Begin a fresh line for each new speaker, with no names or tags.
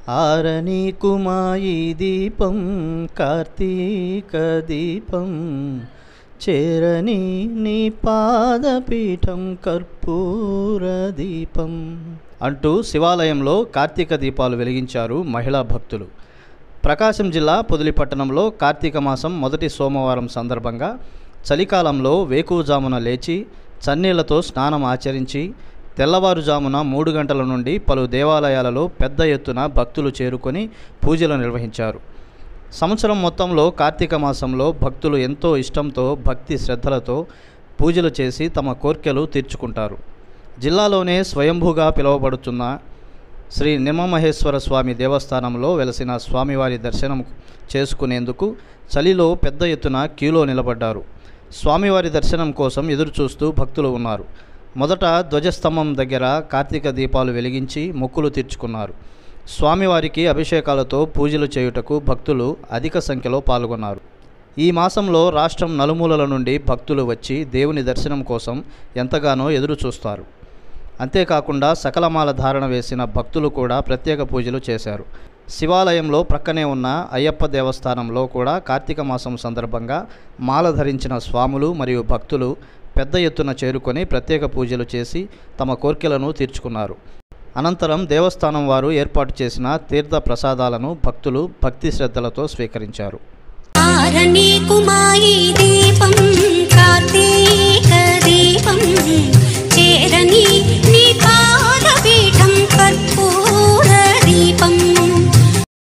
ఆరని కుమాయి దీపం కార్తీక దీపం చేరని నీ పాదపీఠం కర్పూర దీపం అంటూ శివాలయంలో కార్తీక దీపాలు వెలిగించారు మహిళా భక్తులు ప్రకాశం జిల్లా పొదిలిపట్టణంలో కార్తీక మాసం మొదటి సోమవారం సందర్భంగా చలికాలంలో వేకువజామున లేచి చన్నీళ్లతో స్నానం ఆచరించి తెల్లవారుజామున మూడు గంటల నుండి పలు దేవాలయాలలో పెద్ద ఎత్తున భక్తులు చేరుకొని పూజలు నిర్వహించారు సంవత్సరం మొత్తంలో కార్తీక మాసంలో భక్తులు ఎంతో ఇష్టంతో భక్తి శ్రద్ధలతో పూజలు చేసి తమ కోర్కెలు తీర్చుకుంటారు జిల్లాలోనే స్వయంభూగా పిలువబడుతున్న శ్రీ నిమ్మమహేశ్వర స్వామి దేవస్థానంలో వెలసిన స్వామివారి దర్శనం చేసుకునేందుకు చలిలో పెద్ద ఎత్తున క్యూలో నిలబడ్డారు స్వామివారి దర్శనం కోసం ఎదురుచూస్తూ భక్తులు ఉన్నారు మొదట ధ్వజస్తంభం దగ్గర కార్తీక దీపాలు వెలిగించి మొక్కులు తీర్చుకున్నారు స్వామివారికి అభిషేకాలతో పూజలు చేయుటకు భక్తులు అధిక సంఖ్యలో పాల్గొన్నారు ఈ మాసంలో రాష్ట్రం నలుమూలల నుండి భక్తులు వచ్చి దేవుని దర్శనం కోసం ఎంతగానో ఎదురు చూస్తారు అంతేకాకుండా సకలమాల ధారణ వేసిన భక్తులు కూడా ప్రత్యేక పూజలు చేశారు శివాలయంలో ప్రక్కనే ఉన్న అయ్యప్ప దేవస్థానంలో కూడా కార్తీక మాసం సందర్భంగా మాల ధరించిన స్వాములు మరియు భక్తులు పెద్ద ఎత్తున చేరుకొని ప్రత్యేక పూజలు చేసి తమ కోర్కెలను తీర్చుకున్నారు అనంతరం దేవస్థానం వారు ఏర్పాటు చేసిన తీర్థ ప్రసాదాలను భక్తులు భక్తి శ్రద్ధలతో స్వీకరించారు
ఆరణి కుమాయి దీపం కార్తీక దీపం చేరని